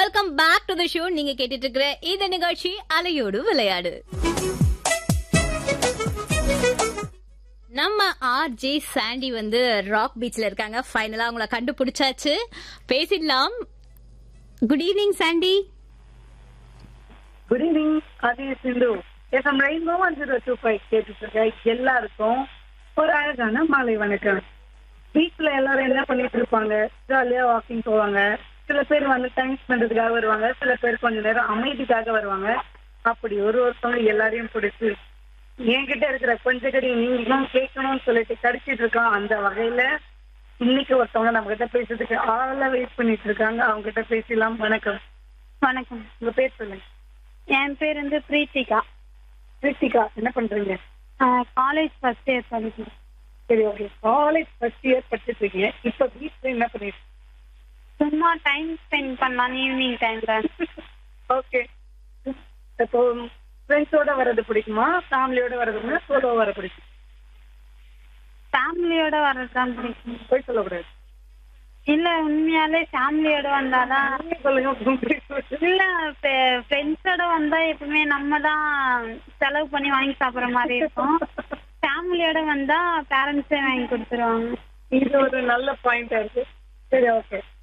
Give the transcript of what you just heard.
welcome back to the show நீங்க கேட்டுட்டு இருக்கிற இந்த நிகழ்ச்சி அலையோடு விளையாடு நம்ம ஆர் ஜே சாண்டி வந்து ராக் பீச்ல இருக்காங்க ஃபைனலா அவங்கள கண்டுபிடிச்சாச்சு பேசிடலாம் good evening Sandy good evening அது Sindhu FM rainbow one zero two five கேட்டுட்டு இருக்க எல்லாருக்கும் ஒரு அழகான மாலை வணக்கம் பீச்ல எல்லாரும் என்ன பண்ணிட்டு இருப்பாங்க ஜாலியா வாக்கிங் போவாங்க சில பேர் வந்து டைம் ஸ்பெண்ட்றதுக்காக வருவாங்க சில பேர் கொஞ்ச நேரம் அமைதிக்காக வருவாங்க அப்படி ஒரு ஒருத்தவங்க எல்லாரையும் பிடிச்சி என்கிட்ட இருக்கிற கொஞ்ச கடி நீங்களும் கேட்கணும்னு சொல்லிட்டு கடிச்சிட்டு இருக்கோம் அந்த வகையில இன்னைக்கு ஒருத்தவங்க நம்ம கிட்ட பேசுறதுக்கு ஆள வெயிட் பண்ணிட்டு இருக்காங்க அவங்க கிட்ட பேசலாம் வணக்கம் வணக்கம் உங்க பேர் சொல்லுங்க என் பேர் வந்து பிரீத்திகா கிருத்திகா என்ன பண்றீங்க காலேஜ் ஃபர்ஸ்ட் இயர் படிக்கிறேன் சரி ஓகே காலேஜ் ஃபர்ஸ்ட் இயர் படிச்சுட்டு இருக்கீங்க இப்ப வீட்ல என்ன பண்ணிட்டு சும்மா டைம் ஸ்பெண்ட் பண்ணலாம் ஈவினிங் டைம்ல ஓகே இப்போ ஃப்ரெண்ட்ஸோட வர்றது பிடிக்குமா ஃபேமிலியோட வர்றதுன்னா சோலோ வர பிடிக்கும் ஃபேமிலியோட வர்றது தான் பிடிக்கும் போய் சொல்லக்கூடாது இல்ல உண்மையாலே ஃபேமிலியோட வந்தாதான் நீங்க சொல்லுங்க உங்க பேர் இல்ல ஃப்ரெண்ட்ஸோட வந்தா எப்பவுமே நம்ம தான் செலவு பண்ணி வாங்கி சாப்பிடுற மாதிரி இருக்கும் ஃபேமிலியோட வந்தா பேரண்ட்ஸே வாங்கி கொடுத்துருவாங்க இது ஒரு நல்ல பாயிண்டா இருக்கு சரி ஓகே